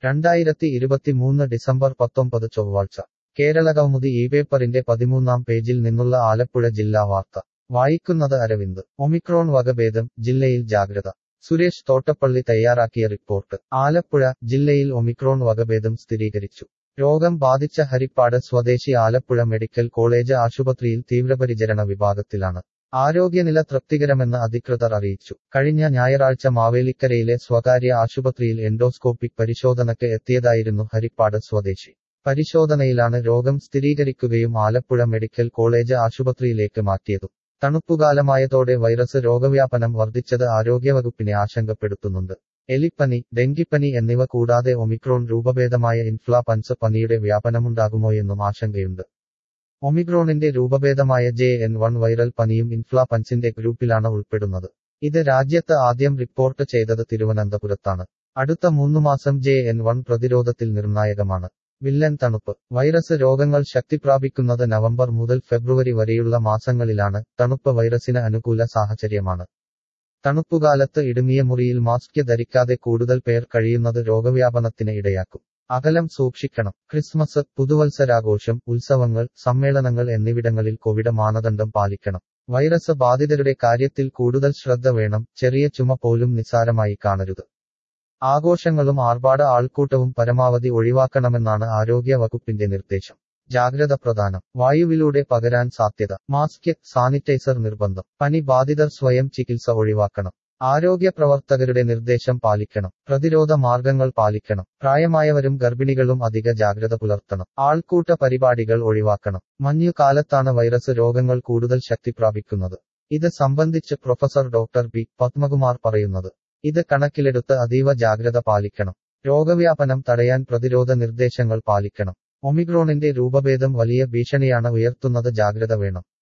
രണ്ടായിരത്തി ഇരുപത്തിമൂന്ന് ഡിസംബർ പത്തൊമ്പത് ചൊവ്വാഴ്ച കേരള കൗമുദി ഈ പേപ്പറിന്റെ പതിമൂന്നാം പേജിൽ നിന്നുള്ള ആലപ്പുഴ ജില്ലാ വാർത്ത വായിക്കുന്നത് അരവിന്ദ് ഒമിക്രോൺ വകഭേദം ജില്ലയിൽ ജാഗ്രത സുരേഷ് തോട്ടപ്പള്ളി തയ്യാറാക്കിയ റിപ്പോർട്ട് ആലപ്പുഴ ജില്ലയിൽ ഒമിക്രോൺ വകഭേദം സ്ഥിരീകരിച്ചു രോഗം ബാധിച്ച ഹരിപ്പാട് സ്വദേശി ആലപ്പുഴ മെഡിക്കൽ കോളേജ് ആശുപത്രിയിൽ തീവ്രപരിചരണ വിഭാഗത്തിലാണ് ആരോഗ്യനില തൃപ്തികരമെന്ന് അധികൃതർ അറിയിച്ചു കഴിഞ്ഞ ഞായറാഴ്ച മാവേലിക്കരയിലെ സ്വകാര്യ ആശുപത്രിയിൽ എൻഡോസ്കോപ്പിക് പരിശോധനയ്ക്ക് എത്തിയതായിരുന്നു ഹരിപ്പാട് സ്വദേശി പരിശോധനയിലാണ് രോഗം സ്ഥിരീകരിക്കുകയും ആലപ്പുഴ മെഡിക്കൽ കോളേജ് ആശുപത്രിയിലേക്ക് മാറ്റിയതും തണുപ്പുകാലമായതോടെ വൈറസ് രോഗവ്യാപനം വർദ്ധിച്ചത് ആരോഗ്യവകുപ്പിനെ ആശങ്കപ്പെടുത്തുന്നുണ്ട് എലിപ്പനി ഡെങ്കിപ്പനി എന്നിവ കൂടാതെ ഒമിക്രോൺ രൂപഭേദമായ ഇൻഫ്ലാപൻസ് പനിയുടെ വ്യാപനമുണ്ടാകുമോയെന്നും ആശങ്കയുണ്ട് ഒമിക്രോണിന്റെ രൂപഭേദമായ ജെ എൻ വൺ വൈറൽ പനിയും ഇൻഫ്ലാപൻസിന്റെ ഗ്രൂപ്പിലാണ് ഉൾപ്പെടുന്നത് ഇത് രാജ്യത്ത് ആദ്യം റിപ്പോർട്ട് ചെയ്തത് തിരുവനന്തപുരത്താണ് അടുത്ത മൂന്നു മാസം ജെ എൻ വൺ പ്രതിരോധത്തിൽ നിർണായകമാണ് വില്ലൻ തണുപ്പ് വൈറസ് രോഗങ്ങൾ ശക്തിപ്രാപിക്കുന്നത് നവംബർ മുതൽ ഫെബ്രുവരി വരെയുള്ള മാസങ്ങളിലാണ് തണുപ്പ് വൈറസിന് അനുകൂല സാഹചര്യമാണ് തണുപ്പുകാലത്ത് ഇടുങ്ങിയ മുറിയിൽ മാസ്ക് ധരിക്കാതെ കൂടുതൽ പേർ കഴിയുന്നത് രോഗവ്യാപനത്തിന് ഇടയാക്കും അകലം സൂക്ഷിക്കണം ക്രിസ്മസ് പുതുവത്സരാഘോഷം ഉത്സവങ്ങൾ സമ്മേളനങ്ങൾ എന്നിവിടങ്ങളിൽ കോവിഡ് മാനദണ്ഡം പാലിക്കണം വൈറസ് ബാധിതരുടെ കാര്യത്തിൽ കൂടുതൽ ശ്രദ്ധ വേണം ചെറിയ ചുമ പോലും നിസ്സാരമായി കാണരുത് ആഘോഷങ്ങളും ആർഭാട ആൾക്കൂട്ടവും പരമാവധി ഒഴിവാക്കണമെന്നാണ് ആരോഗ്യ വകുപ്പിന്റെ നിർദ്ദേശം ജാഗ്രത പ്രധാനം വായുവിലൂടെ പകരാൻ സാധ്യത മാസ്ക് സാനിറ്റൈസർ നിർബന്ധം പനി ബാധിതർ സ്വയം ചികിത്സ ഒഴിവാക്കണം ആരോഗ്യ പ്രവർത്തകരുടെ നിർദ്ദേശം പാലിക്കണം പ്രതിരോധ മാർഗങ്ങൾ പാലിക്കണം പ്രായമായവരും ഗർഭിണികളും അധിക ജാഗ്രത പുലർത്തണം ആൾക്കൂട്ട പരിപാടികൾ ഒഴിവാക്കണം മഞ്ഞുകാലത്താണ് വൈറസ് രോഗങ്ങൾ കൂടുതൽ ശക്തി പ്രാപിക്കുന്നത് ഇത് സംബന്ധിച്ച് പ്രൊഫസർ ഡോക്ടർ ബി പത്മകുമാർ പറയുന്നത് ഇത് കണക്കിലെടുത്ത് അതീവ ജാഗ്രത പാലിക്കണം രോഗവ്യാപനം തടയാൻ പ്രതിരോധ നിർദ്ദേശങ്ങൾ പാലിക്കണം ഒമിക്രോണിന്റെ രൂപഭേദം വലിയ ഭീഷണിയാണ് ഉയർത്തുന്നത് ജാഗ്രത വേണം